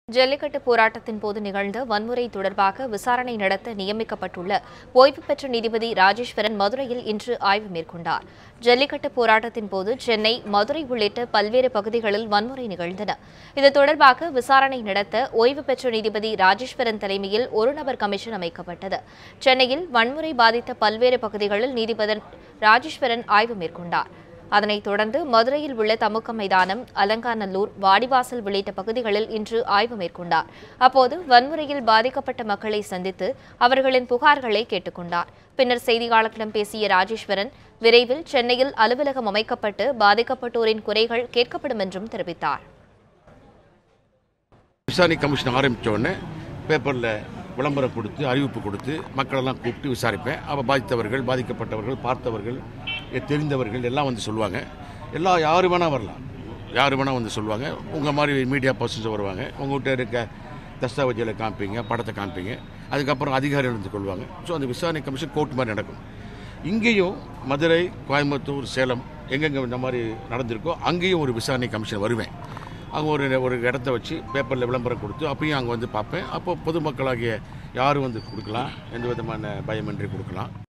ஜல்லிக்கட்டு போராட்டத்தின் போது நிகழ்ந்த வன்முறை தொடர்பாக விசாரணை நடத்த நியமிக்கப்பட்டுள்ள ஓய்வு பெற்ற நீதிபதி ராஜேஸ்வரன் மதுரையில் இன்று ஆய்வு மேற்கொண்டார் ஜல்லிக்கட்டு போராட்டத்தின் போது சென்னை மதுரை உள்ளிட்ட பல்வேறு பகுதிகளில் வன்முறை நிகழ்ந்தன இது தொடர்பாக விசாரணை நடத்த ஓய்வு பெற்ற நீதிபதி ராஜேஸ்வரன் தலைமையில் ஒருநபர் கமிஷன் அமைக்கப்பட்டது சென்னையில் வன்முறை பாதித்த பல்வேறு பகுதிகளில் நீதிபதி ராஜேஸ்வரன் ஆய்வு மேற்கொண்டார் அதனைத் தொடர்ந்து மதுரையில் உள்ள தமுக்க மைதானம் அலங்காநல்லூர் வாடிவாசல் உள்ளிட்ட பகுதிகளில் இன்று ஆய்வு மேற்கொண்டார் அப்போது வன்முறையில் பாதிக்கப்பட்ட மக்களை சந்தித்து அவர்களின் புகார்களை கேட்டுக்கொண்டார் பின்னர் செய்தியாளர்களிடம் பேசிய ராஜேஸ்வரன் விரைவில் சென்னையில் அலுவலகம் அமைக்கப்பட்டு பாதிக்கப்பட்டோரின் குறைகள் கேட்கப்படும் என்றும் தெரிவித்தார் விசாரணை கமிஷன் ஆரம்பித்த உடனே பேப்பரில் விளம்பரம் கொடுத்து அறிவிப்பு கொடுத்து மக்களெல்லாம் கூப்பிட்டு விசாரிப்பேன் அப்போ பாதித்தவர்கள் பாதிக்கப்பட்டவர்கள் பார்த்தவர்கள் எ- தெரிந்தவர்கள் எல்லாம் வந்து சொல்லுவாங்க எல்லா யார் வேணால் வரலாம் யார் வேணால் வந்து சொல்லுவாங்க உங்கள் மாதிரி மீடியா பர்சன்ஸ் வருவாங்க உங்கள்கிட்ட இருக்க தஸ்தாவேஜில் காமிப்பீங்க படத்தை காமிப்பீங்க அதுக்கப்புறம் அதிகாரிகள் வந்து கொள்வாங்க ஸோ அந்த விசாரணை கமிஷன் கோர்ட் மாதிரி நடக்கும் இங்கேயும் மதுரை கோயம்புத்தூர் சேலம் எங்கெங்கே இந்த மாதிரி நடந்திருக்கோ அங்கேயும் ஒரு விசாரணை கமிஷன் வருவேன் அங்கே ஒரு ஒரு இடத்த வச்சு பேப்பரில் விளம்பரம் கொடுத்து அப்பயும் அங்கே வந்து பார்ப்பேன் அப்போ பொதுமக்களாகிய யாரும் வந்து கொடுக்கலாம் எந்த விதமான பயமின்றி கொடுக்கலாம்